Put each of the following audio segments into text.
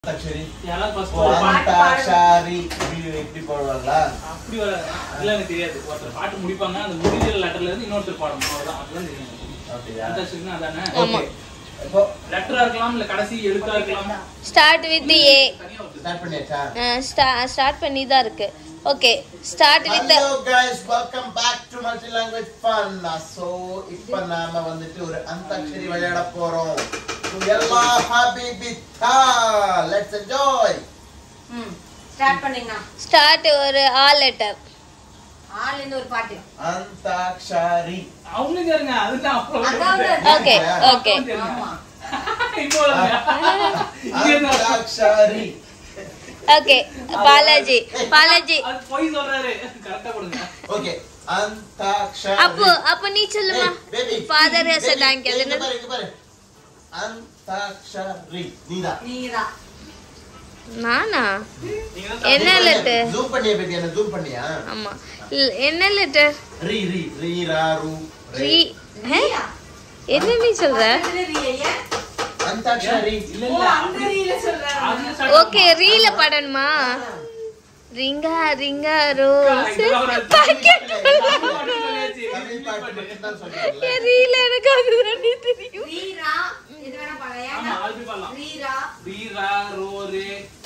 அந்தாக்ஷரி யாராவது first ஓ, ஒரு பாட்டு அந்தாக்ஷரி இப்படி இப்படி போடுவாங்களா அப்படி வராது அதெல்லாம் எனக்கு தெரியாது ஒருத்தர் பாட்டு முடிப்பாங்க அந்த முடிஞ்ச லெட்டர்ல இருந்து இன்னொருத்தர் பாடணும் அவ்வளவுதான் அதுதான் தெரியும் அப்படியா அந்தாக்ஷரினா அதானே ஓகே இப்போ லெட்டரா இருக்கலாம் இல்ல கடைசி எழுத்தா இருக்கலாம் ஸ்டார்ட் வித் ஏ தனியா ஒரு ஸ்டார்ட் பண்ணியாச்சா ஸ்டார்ட் பண்ணி தான் இருக்கு okay start with hello guys welcome back to multi language fun so இப்போ நாம வந்துட்டு ஒரு அந்தாக்ஷரி விளையாட போறோம் So, எல்லா ஹாபிபி தா லெட்ஸ் என்ஜாய் ம் ஸ்டார்ட் பண்ணுங்க ஸ்டார்ட் ஒரு ஆ லெட்டர் ஆள்ல இருந்து ஒரு பாட்டு அந்தாக்ஷரி அவனுங்க இருங்க அதுதான் அப்புறம் அதாவது ஓகே ஓகே ஆமா இப்போ வருங்க. இங்க இருந்தா- அந்தாக்ஷரி ஓகே பாலாஜி பாலாஜி அது பொய் சொல்றாரு கரெக்டா கொடுங்க ஓகே அந்தாக்ஷரி அப்போ அப்போ நீ சொல்லுமா Father has a tank, அது இங்க என்னது? பாரு இங்க பாரு அந்தாக்ஷரி நீதான் நீங்கதான் நானா நீங்க தான் என்ன லெட்டர் ஜூம் பண்ணியா பேபி என்ன ஜூம் பண்ணியா ஆமா இல்ல, என்ன லெட்டர் ரீ ரீ ரீ ரா ரு ரீ ஹே? என்ன நீ சொல்ற பக்கத்துல ரீயா அந்தாக்ஷரி இல்ல ஓ இல்ல அந்த ரீல சொல்றாங்க அது start ஓகே ரீல பாடணுமா ரிங்கா ரிங்கா ரோஸ் பாக்கெட் சொல்லியாச்சு தமிழ் பாட்டு மட்டும் தான் சொல்றீங்களா ரீல எனக்கு அதுதான் தெரியும் ரீரா இது வேணா பாருங்க ஆமா ஏங்க அது பாடலாம் ரீரா ரீரா ரோரே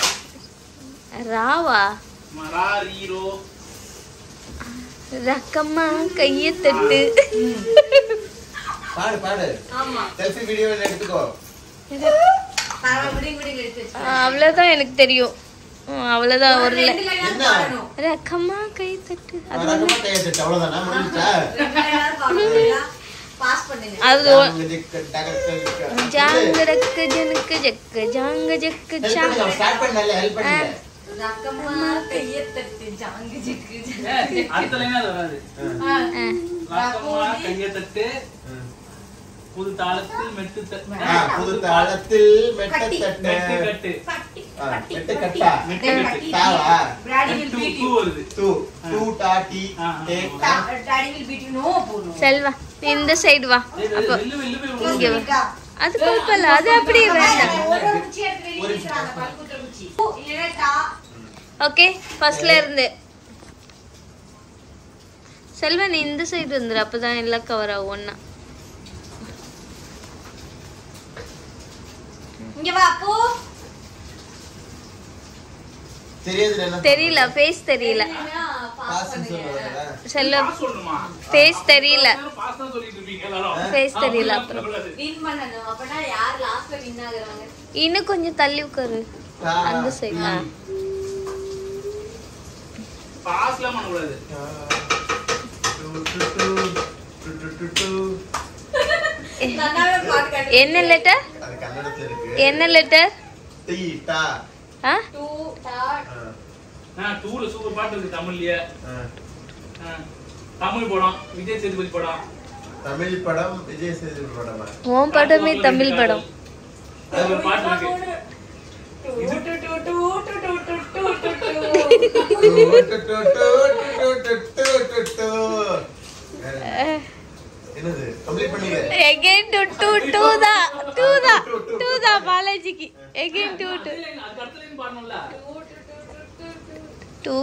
ராவா மரா ரீரோ ரக்கம்மா கைய தட்டு பாடு பாடு ஆமா செல்ஃபி வீடியோ எடுத்துக்கோ பரவாயில்ல விடுங்க விடுங்க எடுத்து வச்சு ஆ, அவ்வளவுதான் எனக்கு தெரியும் ஆ, அவ்வளவுதான் ஒரு ல- ரெண்டு லைனாவது என்ன? பாடணும் ரக்கம்மா கை தட்டு அது வழக்கமா கையை தட்டு அவ்வளவுதானா முடிஞ்சா ரெண்டு லைனாவது பாடணும் பாஸ் பண்ணுங்க அது ஒ- ஜாங்க ஹெல்ப் ரக்கு ஜனக்கு ஜக்கு ஜாங்க ஜக்கு பண்ணுங்க ஜாங்க ஸ்டார்ட் பண்ணல ஹெல்ப் பண்ணுங்க ரக்கம்மா கைய தட்டு ஜாங்கு ஜிக்கு ஏய், அடுத்த லைனா அது வராது ஆ. ஆ, ராக்கம்மா கையை தட்டு புது தாளத்தில் மெட்டு தட்டு ஆ, புது தாளத்தில் மெட்ட கட்டி. தட்ட மெட்டு கட்டு பட்டி ஆ, பட்டி மெட்டு பட்டி. கட்டா. மெட்டு டேய், கட்டு. பட்டி. தாவா? Daddy will to beat to you. வருது டூ டூ டாட்டி ஆ, டேக் ஆ. Da- Daddy will beat you. No போடணும். செல்வா நீ இந்த சைடு வா ஏய், இது அப்போ வெள்ளு வெள்ளு போய் இங்க விழுந்து. வா. இருக்கா? அது குழப்பம் அது அப்படியே வேண்டாம் ஒரு ஒரு குச்சி எடுத்து வெளியே வீசுறாங்க, பல்குத்துற குச்சி. ஓ, இல்லைன்னா டா. ஓகே ஃபர்ஸ்ட்ல இருந்து செல்வா நீ இந்த சைடு வந்துரு அப்பதான் எல்லாம் கவர் ஆகும் ஒண்ணா இங்க வா அப்போ தெரியுது என்ன தெரியல ஃபேஸ் தெரியல பாஸ் பாஸ் பண்ணுங்க சொல்லுவாங்க செல்வா பாஸ் சொல்லணுமா? ஃபேஸ் தெரியல பாஸ் தான் சொல்லிட்டு இருப்பீங்க எல்லாரும். ஃபேஸ் தெரியல அப்படிலாம் அப்புறம் சொல்லக்கூடாது. வின் பண்ணணும் அப்பனா யார் லாஸ்ட்ல வின் ஆகுறாங்க இன்னும் கொஞ்சம் தள்ளி உட்காரு அந்த side ஆ. பாஸ்லாம் பண்ணக்கூடாது. நல்லாவே பாட்டு காட்டு என்ன லெட்டர் அது கன்னடத்துல இருக்கு என்ன லெட்டர் டி டா ஆ டூ டா ஆ, ஆ, டூல சூப்பர் பாட்டு இருக்கு தமிழ்லயே. ஆ. ஆ, தமிழ் படம் விஜய் சேதுபதி படம் தமிழ் படம் விஜய் சேதுபதி படமா உன் படமே தமிழ் படம் அதுல ஒரு பாட்டு இருக்கு டூ டூ டூ டூ டூ டூ டூ டூ டூ டூ டு, டு, டு, டு, டு, டு, டு, டு. என்னது கம்ப்ளீட் பண்ணுங்க எகைன் டு டூ டூ தான் டூ தான் டூ தான் பாலாஜிக்கு எகைன் டூ டூ அதுல அதுக்கு அடுத்த line பாடணும்ல? டூ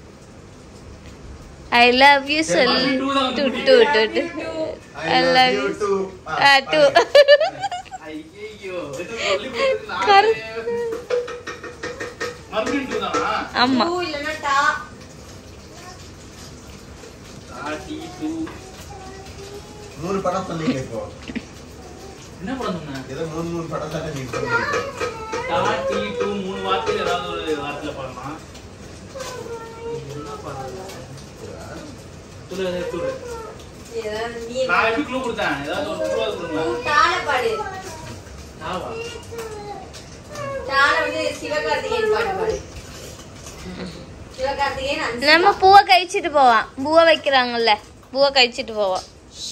ஐ லவ் யூ சொல் டூ டூ டூ டூ ஐ லவ் யூ ஆ டூ ஐயையோ, இது சொல்லி கொடுத்தது நானே. கரு- மறுபடியும் two தானா? ஆமா டூ இல்லைன்னா டா ஆ, டி, two. மூணு படம் சொன்னீங்க இப்போ என்ன படம் சொன்ன? ஏதோ மூணு மூணு படம் தானே நீங்க சொன்னீங்க டா, டி, two, மூணு வார்த்தையில ஏதாவது ஒரு வார்த்தையில பாடலாம். என்ன பாடுறது? சொல்லு, அதை சொல்லு. ஏதாவது நீ நான் எப்படி clue கொடுத்தேன்? ஏதாவது ஒரு clue ஆவது டூ கொடுங்களேன். டால பாடு டாவா? டால வந்து சிவகார்த்திகேயன் பாட்டு பாடு சிவகார்த்திகேயன் அன்சிகா. நம்ம பூவை கழிச்சிட்டு போவான் பூவை வைக்கிறாங்கல்ல பூவை கழிச்சிட்டு போவான்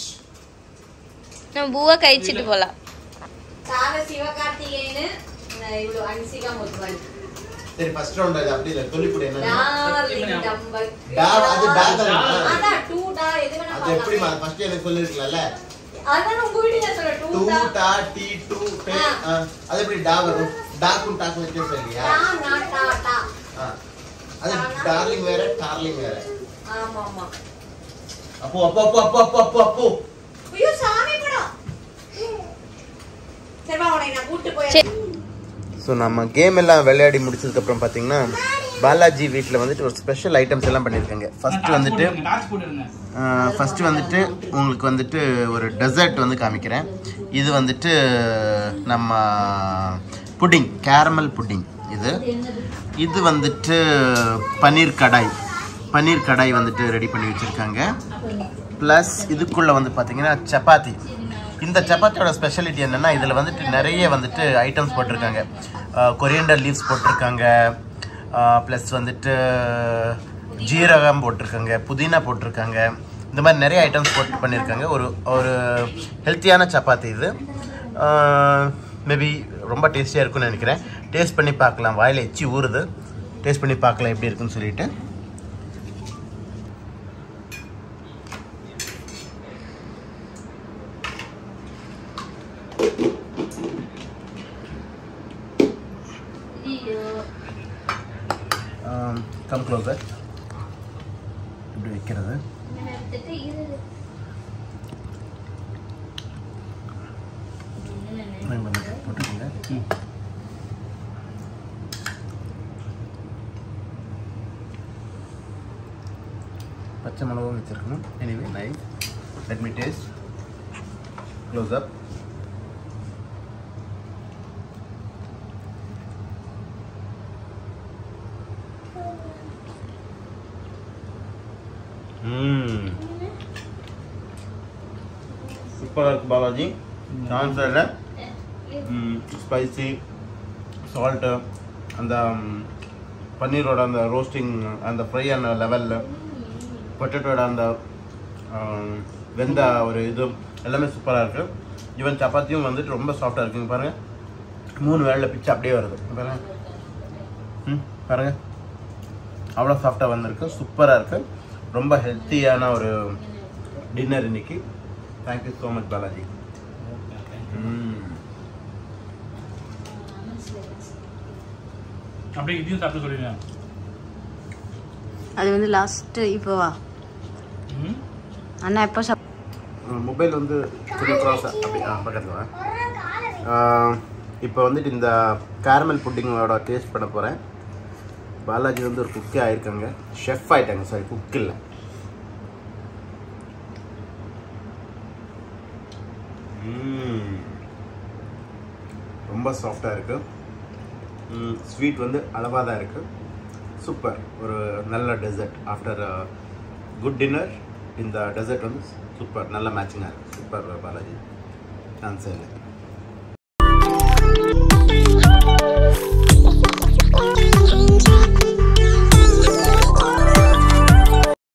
நம்ம பூவை கழிச்சிட்டு போலாம் டால சிவகார்த்திகேயன் இவ்வளவு அன்சிகா முத்துவாள் சரி ஃபர்ஸ்ட் ரவுண்ட் அது அப்படி இல்ல சொல்லிப்படி என்ன டார்லிங் டம்பக் டா அது டா தானே அதான் டூ டா எது வேணா அது எப்படிமா பாடலாம் ஃபர்ஸ்ட் எனக்கு சொல்லிருக்கலாம்ல அதான் உங்க வீட்டுல சொல்ற டூ டூ டா டா டி டூ டே ஆ. ஆ, அது எப்படி டா வரும் டாக்கும் டாக்கும் வித்தியாசம் இல்லையா டா, நா, டா, டா. ஆ. அது டார்லிங் வேற டார்லிங் வேற ஆமா, ஆமா. அப்போ அப்போ அப்போ அப்போ அப்போ அப்போ அப்போ ஐயோ, சாமி படம். சரி, வா, உன்னை நான் கூட்டிட்டு போய் சரி. ஸோ நம்ம கேம் எல்லாம் விளையாடி முடிச்சதுக்கப்புறம் பார்த்தீங்கன்னா பாலாஜி வீட்டில் வந்துட்டு ஒரு ஸ்பெஷல் ஐட்டம்ஸ் எல்லாம் பண்ணியிருக்காங்க ஃபர்ஸ்ட் வந்துட்டு டார்ச் போட்டுருங்க ஃபர்ஸ்ட் வந்துட்டு உங்களுக்கு வந்துட்டு ஒரு டெசர்ட் வந்து காமிக்கிறேன் இது வந்துட்டு நம்ம புட்டிங் கேரமல் புட்டிங் இது இது வந்துட்டு பன்னீர் கடாய் பன்னீர் கடாய் வந்துட்டு ரெடி பண்ணி வச்சுருக்காங்க ப்ளஸ் இதுக்குள்ளே வந்து பார்த்தீங்கன்னா சப்பாத்தி இந்த சப்பாத்தியோட ஸ்பெஷாலிட்டி என்னென்னா இதில் வந்துட்டு நிறைய வந்துட்டு ஐட்டம்ஸ் போட்டிருக்காங்க கொரியண்டர் லீவ்ஸ் போட்டிருக்காங்க ப்ளஸ் வந்துட்டு ஜீரகம் போட்டிருக்காங்க புதினா போட்டிருக்காங்க இந்த மாதிரி நிறைய ஐட்டம்ஸ் போட்டு பண்ணியிருக்காங்க ஒரு ஒரு ஹெல்த்தியான சப்பாத்தி இது மேபி ரொம்ப டேஸ்டியாக இருக்கும்னு நினைக்கிறேன் டேஸ்ட் பண்ணி பார்க்கலாம் வாயில் எச்சி ஊறுது டேஸ்ட் பண்ணி பார்க்கலாம் எப்படி இருக்குன்னு சொல்லிட்டு கம் க்ளோசர் இப்படி வைக்கிறது போட்டுக்கோங்க பச்சை மிளகும் வச்சிருக்கணும் anyway nice let me taste close up சூப்பராக இருக்கு பாலாஜி சான்ஸ் இல்லை ஸ்பைசி சால்ட்டு அந்த ம், பன்னீரோட அந்த ரோஸ்டிங் அந்த ஃப்ரை ஆன லெவலில் பொட்டேட்டோட அந்த ஆம், வெந்த ஒரு இது எல்லாமே சூப்பராக இருக்குது ஈவன் சப்பாத்தியும் வந்துட்டு ரொம்ப சாஃப்டாக இருக்குங்க பாருங்கள் மூணு வேளையில் பிச்சு அப்படியே வருது பாருங்கள் ம் பாருங்கள் அவ்வளோ சாஃப்டாக வந்திருக்கு சூப்பராக இருக்குது ரொம்ப ஹெல்த்தியான ஒரு டின்னர் இன்னைக்கு தேங்க்யூ ஸோ மச் பாலாஜி ம் அப்படியே இதையும் சாப்பிட்டு சொல்லிடுங்க அது வந்து லாஸ்ட் இப்போ வா ம் அண்ணா எப்போ சாப் மொபைல் வந்து கொஞ்சம் க்ராஸ் அப்படி ஆ பக்கத்தில் வா இப்போ வந்துட்டு இந்த கேரமல் புட்டிங்கோட டேஸ்ட் பண்ண போகிறேன் பாலாஜி வந்து ஒரு குக்கே ஆயிருக்காங்க ஷெஃப் ஆயிட்டாங்க சாரி குக் இல்லை ம். ரொம்ப சாஃப்டாக இருக்குது ஸ்வீட் வந்து அளவாக தான் இருக்குது சூப்பர் ஒரு நல்ல டெசர்ட் ஆஃப்டர் குட் டின்னர் இந்த டெசர்ட் வந்து சூப்பர் நல்ல மேட்சிங்காக இருக்குது சூப்பர் பாலாஜி சான்ஸே இல்லை